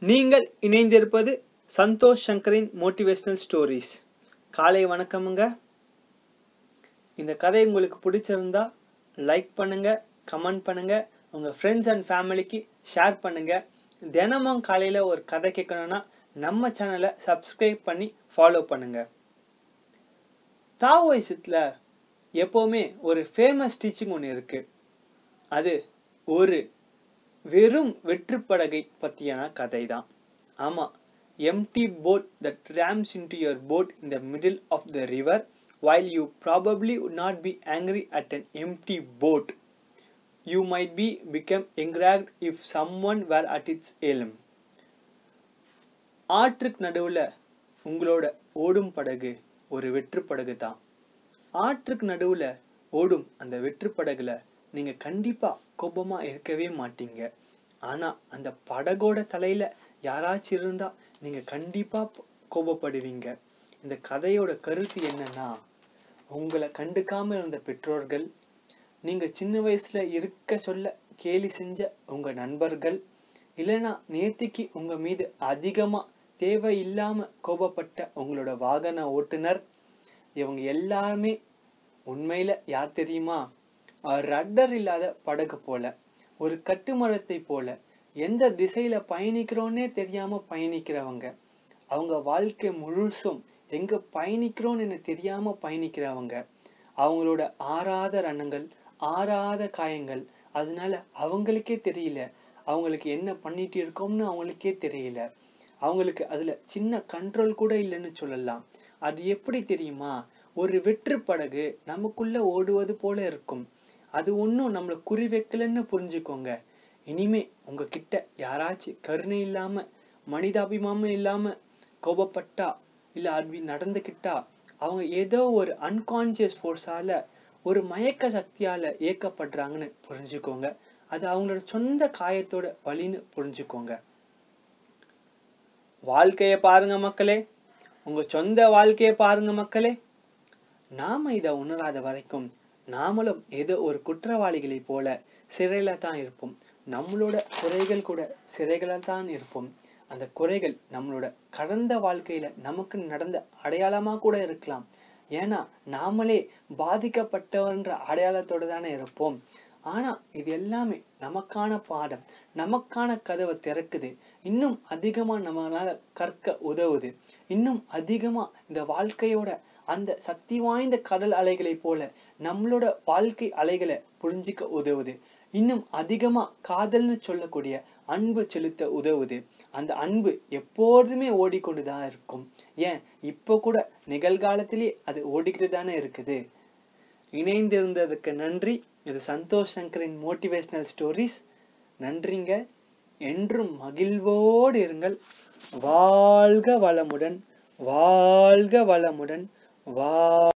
நீங்கள் இணைந்திருப்பது Santhosh சங்கரின் motivational stories காலை வணக்கமுங்க இந்த கதை உங்களுக்கு பிடிச்சிருந்தா லைக் பண்ணுங்க கமெண்ட் பண்ணுங்க உங்க ஃப்ரெண்ட்ஸ் அண்ட் ஃபேமிலிக்கு ஷேர் பண்ணுங்க தினமும் காலையில ஒரு கதை கேட்கணும்னா நம்ம சேனலை சப்ஸ்கிரைப் பண்ணி ஃபாலோ பண்ணுங்க தாவோயிசத்தில் எப்போவுமே ஒரு ஃபேமஸ் டீச்சிங் ஒன்று இருக்கு அது ஒரு வெறும் வெற்றுப்படகை பற்றியான கதை தான் ஆமாம் empty boat that rams into your boat in the middle of the river while you probably would not be angry at an empty boat you might be become enraged if someone were at its helm ஆற்றுக்கு நடுவில் உங்களோட ஓடும் படகு ஒரு வெற்று படகு தான் ஆற்றுக்கு நடுவில் ஓடும் அந்த வெற்று படகுல நீங்கள் கண்டிப்பாக கோபமாக இருக்கவே மாட்டீங்க ஆனால் அந்த படகோட தலையில் யாராச்சும் இருந்தால் நீங்கள் கண்டிப்பாக கோபப்படுவீங்க இந்த கதையோட கருத்து என்னன்னா உங்களை கண்டுக்காம இருந்த பெற்றோர்கள் நீங்கள் சின்ன வயசில் இருக்க சொல்ல கேலி செஞ்ச உங்கள் நண்பர்கள் இல்லைன்னா நேத்திக்கு உங்கள் மீது அதிகமாக தேவையில்லாமல் கோபப்பட்ட உங்களோட வாகன ஓட்டுநர் இவங்க எல்லாருமே உண்மையில் யார் தெரியுமா ரட்டர் இல்லாத படகு போல ஒரு கட்டுமரத்தை போல எந்த திசையில பயணிக்கிறோன்னே தெரியாம பயணிக்கிறவங்க அவங்க வாழ்க்கை முழுசும் எங்க பயணிக்கிறோன்னு என்ன தெரியாம பயணிக்கிறவங்க அவங்களோட ஆறாத ரணங்கள் ஆறாத காயங்கள் அதனால அவங்களுக்கே தெரியல அவங்களுக்கு என்ன பண்ணிட்டு இருக்கோம்னு அவங்களுக்கே தெரியல அவங்களுக்கு அதுல சின்ன கண்ட்ரோல் கூட இல்லைன்னு சொல்லலாம் அது எப்படி தெரியுமா ஒரு வெற்று படகு நமக்குள்ள ஓடுவது போல இருக்கும் அது ஒன்றும் நம்மளை குறி வைக்கலன்னு புரிஞ்சுக்கோங்க இனிமே உங்ககிட்ட யாராச்சும் கருணை இல்லாம மனிதாபிமானம் இல்லாம கோபப்பட்டா இல்லை அப்படி நடந்துக்கிட்டா அவங்க ஏதோ ஒரு அன்கான்சியஸ் ஃபோர்ஸால ஒரு மயக்க சக்தியால இயக்கப்படுறாங்கன்னு புரிஞ்சுக்கோங்க அது அவங்களோட சொந்த காயத்தோட வழின்னு புரிஞ்சுக்கோங்க வாழ்க்கையை பாருங்க மக்களே உங்க சொந்த வாழ்க்கையை பாருங்க மக்களே நாம இதை உணராத வரைக்கும் நாமளும் ஏதோ ஒரு குற்றவாளிகளை போல சிறையில தான் இருப்போம் நம்மளோட குறைகள் கூட சிறைகள தான் இருப்போம் அந்த குறைகள் நம்மளோட கடந்த வாழ்க்கையில நமக்கு நடந்த அடையாளமா கூட இருக்கலாம் ஏன்னா நாமளே பாதிக்கப்பட்டவன்ற அடையாளத்தோட தானே இருப்போம் ஆனா இது எல்லாமே நமக்கான பாடம் நமக்கான கதவை திறக்குது இன்னும் அதிகமா நம்மளால கற்க உதவுது இன்னும் அதிகமா இந்த வாழ்க்கையோட அந்த சக்தி வாய்ந்த கடல் அலைகளை போல நம்மளோட வாழ்க்கை அலைகளை புரிஞ்சிக்க உதவுது இன்னும் அதிகமா காதல்னு சொல்லக்கூடிய அன்பு செலுத்த உதவுது அந்த அன்பு எப்போதுமே ஓடிக்கொண்டுதான் இருக்கும் ஏன் இப்போ கூட நிகழ்காலத்திலே அது ஓடிக்கிட்டு தானே இருக்குது இணைந்திருந்ததுக்கு நன்றி இது சந்தோஷ் சங்கரின் மோட்டிவேஷனல் ஸ்டோரிஸ் நன்றிங்க என்றும் மகிழ்வோடு இருங்கள் வாழ்க வளமுடன் வாழ்க வளமுடன் வா